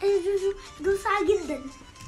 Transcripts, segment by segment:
جوجو دول ساعة جدا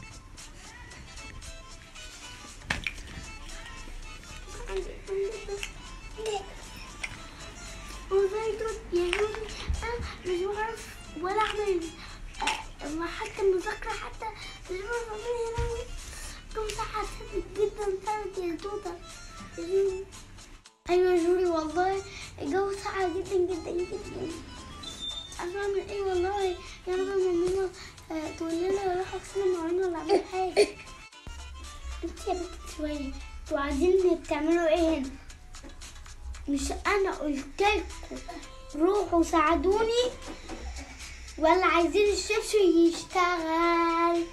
والله دول يا جوجو انا مش بعرف ولا اعمل آه، ما حتى المذاكرة حتى مش بعرف اعملها هنا دول ساعة ثابت جدا ثابت يا توتا يا جوجو ايوه يا جوري والله الجو ساقع جدا جدا جدا عارفه اعمل ايه والله يا رب ماما آه، تقول لنا روح اغسل مواعين ولا اعمل حاجه انت يا بنت شويه انتوا عايزين بتعملوا ايه هنا مش انا قلت لكم روحوا ساعدوني ولا عايزين الشبشب يشتغل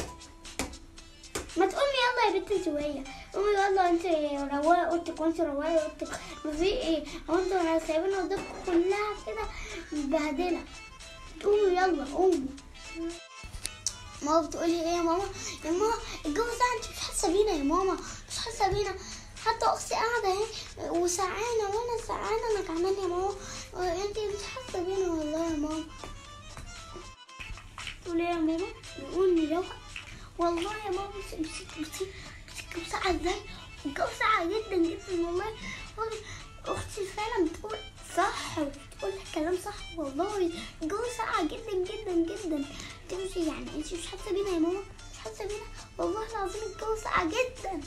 ما تقومي يلا يا بنت شوية قومي يلا انت رواقي اوضتك وانت رواقي اوضتك ما في ايه هو انتوا سايبين اوضتكم كلها كده مبهدلة قومي يلا قومي ماما بتقولي ايه يا ماما يا ماما الجو ده انت مش حاسه بينا يا ماما مش حاسه بينا حتى اختي قاعده اهي وسعانه وانا سعانه انا كمان يا ماما انت مش حاسه بينا والله يا ماما تقولي ايه يا ماما نقول نروق والله يا ماما بصي بصي بصي بصي الجو ساقع ازاي الجو ساقع جدا جدا والله والله اختي فعلا بتقول صح بتقول كلام صح والله الجو ساقع جدا جدا جدا تمشي يعني انت مش حاسه بينا يا ماما مش حاسه بينا والله العظيم الجو ساقع جدا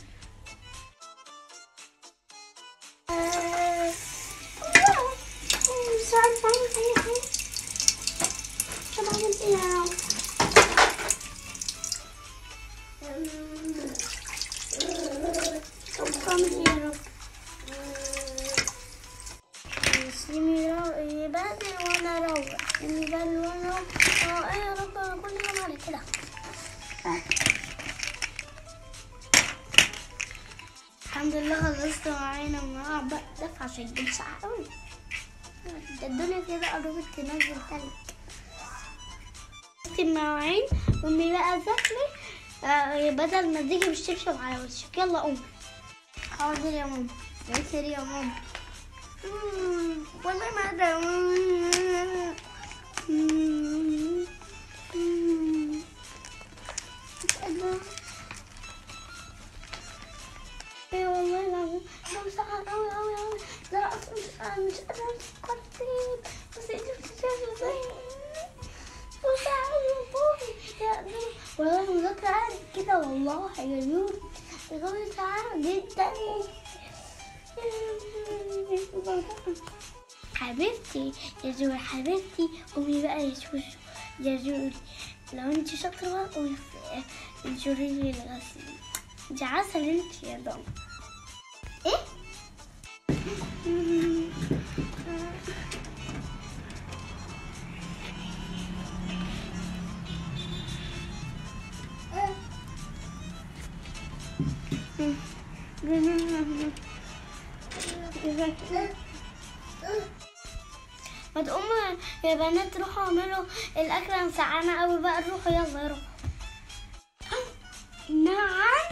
آه، مش عارفه اعمل اي حاجه طب اعمل ايه يا رب طب اعمل ايه يا رب سيمي رو يبدل وانا اروح سيمي يبدل وانا اروح اه ايه يا رب انا كل يوم على كده الحمد لله خلصت معانا مع بقى دفع عشان الجيم ساعة قوي ده الدنيا كده قربت تنزل تلج المواعين وامي بقى ذاكري آه، بدل ما تيجي بالشبشب على وشك يلا قوم حاضر يا ماما ذاكري يا ماما مم، والله ما ادري مم، مم، مش قادرة. ايه والله العظيم لو ساعة أوي أوي أوي لا أصلا مش أنا مش قادرة أمسك كرتين بس انت بتشتغل ازاي وساعة والله يا ابني والله المذاكرة قاعد كده والله يا جود الجو ساعة جدا حبيبتي يا جول حبيبتي قومي بقى يا شوشو يا جول لو انت شاطرة بقى قومي جوري لي الغسيل انت عسل انت يا ضم ايه ما تقوموا يا بنات روحوا اعملوا الاكل مسعانه قوي بقى روحوا يلا روحوا نعم